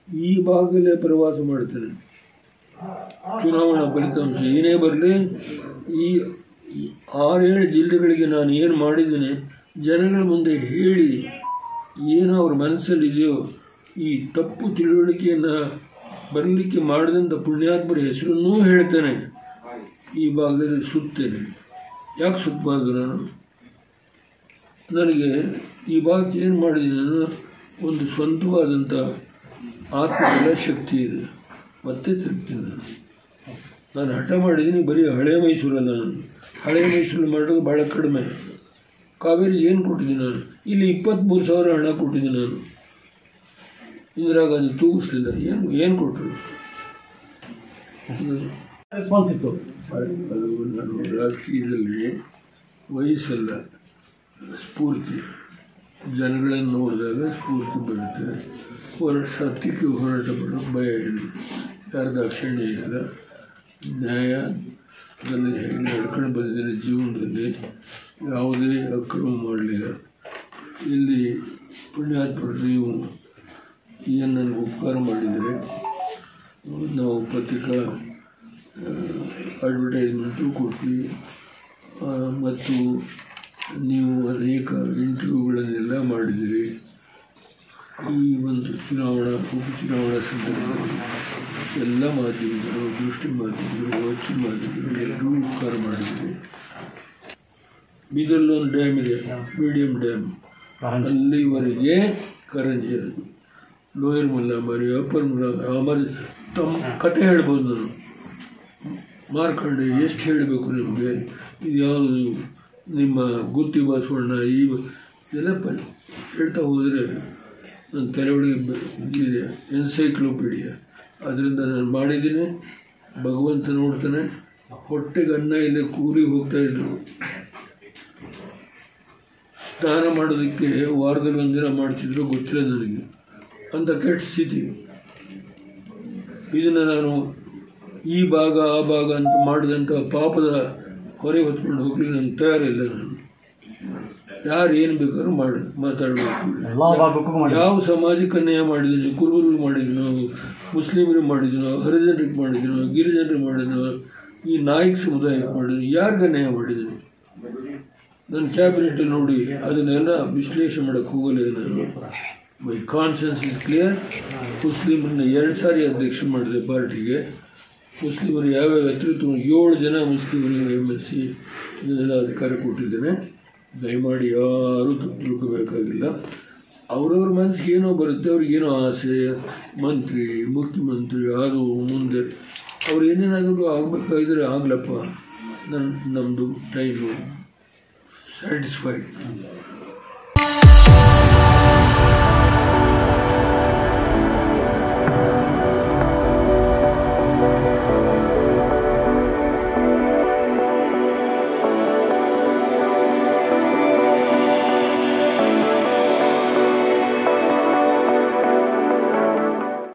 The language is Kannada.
ಈ ಭಾಗದಲ್ಲೇ ಪ್ರವಾಸ ಮಾಡ್ತೇನೆ ಚುನಾವಣಾ ಫಲಿತಾಂಶ ಏನೇ ಬರಲಿ ಈ ಈ ಆರೇಳು ಜಿಲ್ಲೆಗಳಿಗೆ ನಾನು ಏನು ಮಾಡಿದ್ದೇನೆ ಜನಗಳ ಮುಂದೆ ಹೇಳಿ ಏನು ಅವ್ರ ಮನಸ್ಸಲ್ಲಿದೆಯೋ ಈ ತಪ್ಪು ತಿಳುವಳಿಕೆಯನ್ನು ಬರಲಿಕ್ಕೆ ಮಾಡಿದಂಥ ಪುಣ್ಯಾತ್ಮರ ಹೆಸರನ್ನೂ ಹೇಳ್ತೇನೆ ಈ ಭಾಗದಲ್ಲಿ ಸುತ್ತೇನೆ ಯಾಕೆ ಸುತ್ತಬಾರ್ದು ನಾನು ನನಗೆ ಈ ಭಾಗಕ್ಕೆ ಏನು ಮಾಡಿದ್ದೀನಿ ನಾನು ಒಂದು ಸ್ವಂತವಾದಂಥ ಆತ್ಮಬಲ ಶಕ್ತಿ ಇದೆ ಮತ್ತೆ ತಿರುಗ್ತೀನಿ ನಾನು ನಾನು ಹಠ ಮಾಡಿದ್ದೀನಿ ಬರೀ ಹಳೆ ಮೈಸೂರಲ್ಲ ನಾನು ಹಳೆ ಮೈಸೂರಲ್ಲಿ ಮಾಡೋದು ಭಾಳ ಕಡಿಮೆ ಕಾವೇರಿ ಏನು ಕೊಟ್ಟಿದ್ದೀನಿ ನಾನು ಇಲ್ಲಿ ಇಪ್ಪತ್ತ್ಮೂರು ಸಾವಿರ ಹಣ ಕೊಟ್ಟಿದ್ದೀನಿ ನಾನು ಇಂದಿರಾ ಗಾಂಧಿ ತೂಗಿಸ್ಲಿಲ್ಲ ಏನು ಏನು ಕೊಟ್ಟರು ರೆಸ್ಪಾನ್ಸ್ ಇತ್ತು ಅದು ನಾನು ರಾಜಕೀಯದಲ್ಲಿ ವಯಸ್ಸಲ್ಲ ಸ್ಫೂರ್ತಿ ಜನಗಳನ್ನು ನೋಡಿದಾಗ ಸ್ಫೂರ್ತಿ ಬರುತ್ತೆ ಹೋರಾಟ ಸತ್ಯಕ್ಕೆ ಹೋರಾಟ ಮಾಡೋಕ್ಕೆ ಭಯ ಇಲ್ಲ ಯಾರ ದಾಕ್ಷಿಣ್ಯ ಇಲ್ಲ ನ್ಯಾಯದಲ್ಲಿ ಹೇಗೆ ನಡ್ಕೊಂಡು ಬಂದಿದ್ದೀನಿ ಜೀವನದಲ್ಲಿ ಯಾವುದೇ ಅಕ್ರಮ ಮಾಡಲಿಲ್ಲ ಇಲ್ಲಿ ಪುಣ್ಯಾತ್ಮರು ನೀವು ಏನು ನನಗೆ ಉಪಕಾರ ಮಾಡಿದರೆ ನಾವು ಪತ್ರಿಕಾ ಅಡ್ವರ್ಟೈಸ್ಮೆಂಟು ಕೊಟ್ವಿ ಆ, ಮತ್ತು ನೀವು ಅನೇಕ ಇಂಟರ್ವ್ಯೂಗಳನ್ನೆಲ್ಲ ಮಾಡಿದಿರಿ ಈ ಒಂದು ಚುನಾವಣಾ ಉಪಚುನಾವಣಾ ಸಂದರ್ಭದಲ್ಲಿ ಎಲ್ಲ ಮಾಧ್ಯಮಗಳು ದೃಷ್ಟಿ ಮಾಧ್ಯಮಗಳು ವಚಿ ಮಾಧ್ಯಮಗಳು ಎಲ್ಲರೂ ಉಪಕಾರ ಮಾಡಿದಿರಿ ಬೀದರ್ಲಿ ಒಂದು ಡ್ಯಾಮ್ ಇದೆ ಮೀಡಿಯಂ ಡ್ಯಾಮ್ ಅಲ್ಲಿವರೆಗೆ ಕರಂಜಿ ಅದು ಲೋಯರ್ ಮುಲ್ಲಾಮಾರಿ ಅಪ್ಪರ್ ಮುಲ್ಲಾಮಾರಿ ತಮ್ಮ ಕತೆ ಹೇಳ್ಬೋದು ನಾನು ಮಾರ್ಕಂಡೆ ಎಷ್ಟು ಹೇಳಬೇಕು ನಿಮಗೆ ಇದು ಯಾವುದು ನಿಮ್ಮ ಗುತ್ತಿ ಬಸವಣ್ಣ ಈ ಇದೆಲ್ಲ ಪ ಹೇಳ್ತಾ ಹೋದರೆ ನನ್ನ ತಲೆ ಒಳಗೆ ಬ- ಇದಿದೆ ಎನ್ಸೈಕ್ಲೋಪೀಡಿಯಾ ಅದರಿಂದ ನಾನು ಮಾಡಿದ್ದೀನಿ ಭಗವಂತ ನೋಡ್ತಾನೆ ಹೊಟ್ಟೆಗೆ ಅನ್ನ ಇಲ್ಲದೆ ಕೂಲಿ ಹೋಗ್ತಾ ಇದ್ರು ಸ್ನಾನ ಮಾಡೋದಕ್ಕೆ ವಾರದಲ್ಲಿ ಒಂದಿನ ಮಾಡ್ತಿದ್ರು ಗೊತ್ತಿಲ್ಲ ನನಗೆ ಅಂತ ಕೆಟ್ಟ ಸ್ಥಿತಿ ಇದನ್ನು ನಾನು ಈ ಭಾಗ ಆ ಭಾಗ ಅಂತ ಮಾಡಿದಂಥ ಪಾಪದ ಹೊರೆ ಹೊತ್ಕೊಂಡು ಹೋಗ್ಲಿಕ್ಕೆ ನಾನು ತಯಾರಿಲ್ಲ ನಾನು ಯಾರು ಏನು ಬೇಕಾದ್ರೂ ಮಾಡಿ ಮಾತಾಡಬೇಕು ಎಲ್ಲ ಭಾಗಕ್ಕೂ ಮಾಡಿ ಯಾವ ಸಮಾಜಕ್ಕೆ ಅನ್ಯಾಯ ಮಾಡಿದ್ದೀನಿ ಕುರುಬರಿಗೆ ಮಾಡಿದ್ನೋ ಮುಸ್ಲಿಮರಿಗೆ ಮಾಡಿದ್ನೋ ಹರಿಜನರಿಗೆ ಮಾಡಿದ್ನೋ ಗಿರಿಜನರಿಗೆ ಮಾಡಿದ್ನೋ ಈ ನಾಯಕ ಸಮುದಾಯಕ್ಕೆ ಮಾಡಿದ್ನೋ ಯಾರಿಗೆ ಅನ್ಯಾಯ ಮಾಡಿದ್ದೀನಿ ನನ್ನ ಕ್ಯಾಬಿನೆಟ್ ನೋಡಿ ಅದನ್ನೆಲ್ಲ ವಿಶ್ಲೇಷಣೆ ಮಾಡೋಕ್ಕೆ ಹೋಗಲ್ಲ ನಾನು ಮೈ ಕಾನ್ಷಿಯನ್ಸ್ ಇಸ್ ಕ್ಲಿಯರ್ ಮುಸ್ಲಿಮರನ್ನ ಎರಡು ಸಾರಿ ಅಧ್ಯಕ್ಷ ಮಾಡಿದೆ ಪಾರ್ಟಿಗೆ ಮುಸ್ಲಿಮರು ಯಾವ್ಯಾವ ನೇತೃತ್ವ ಏಳು ಜನ ಮುಸ್ಲಿಮರಿಗೆ ಎಮ್ ಎಸ್ ಸಿ ಇದನ್ನೆಲ್ಲ ಅಧಿಕಾರ ಕೊಟ್ಟಿದ್ದೇನೆ ದಯಮಾಡಿ ಯಾರೂ ತಪ್ಪು ತಿಳ್ಕೋಬೇಕಾಗಿಲ್ಲ ಅವ್ರವ್ರ ಮನಸ್ಸಿಗೆ ಏನೋ ಬರುತ್ತೆ ಅವ್ರಿಗೇನೋ ಆಸೆ ಮಂತ್ರಿ ಮುಖ್ಯಮಂತ್ರಿ ಅದು ಮುಂದೆ ಅವ್ರು ಏನೇನಾದರೂ ಆಗಬೇಕಾಗಿದ್ರೆ ಆಗ್ಲಪ್ಪ ನನ್ನ ನಮ್ಮದು ಟೈಮು ಸ್ಯಾಟಿಸ್ಫೈಡ್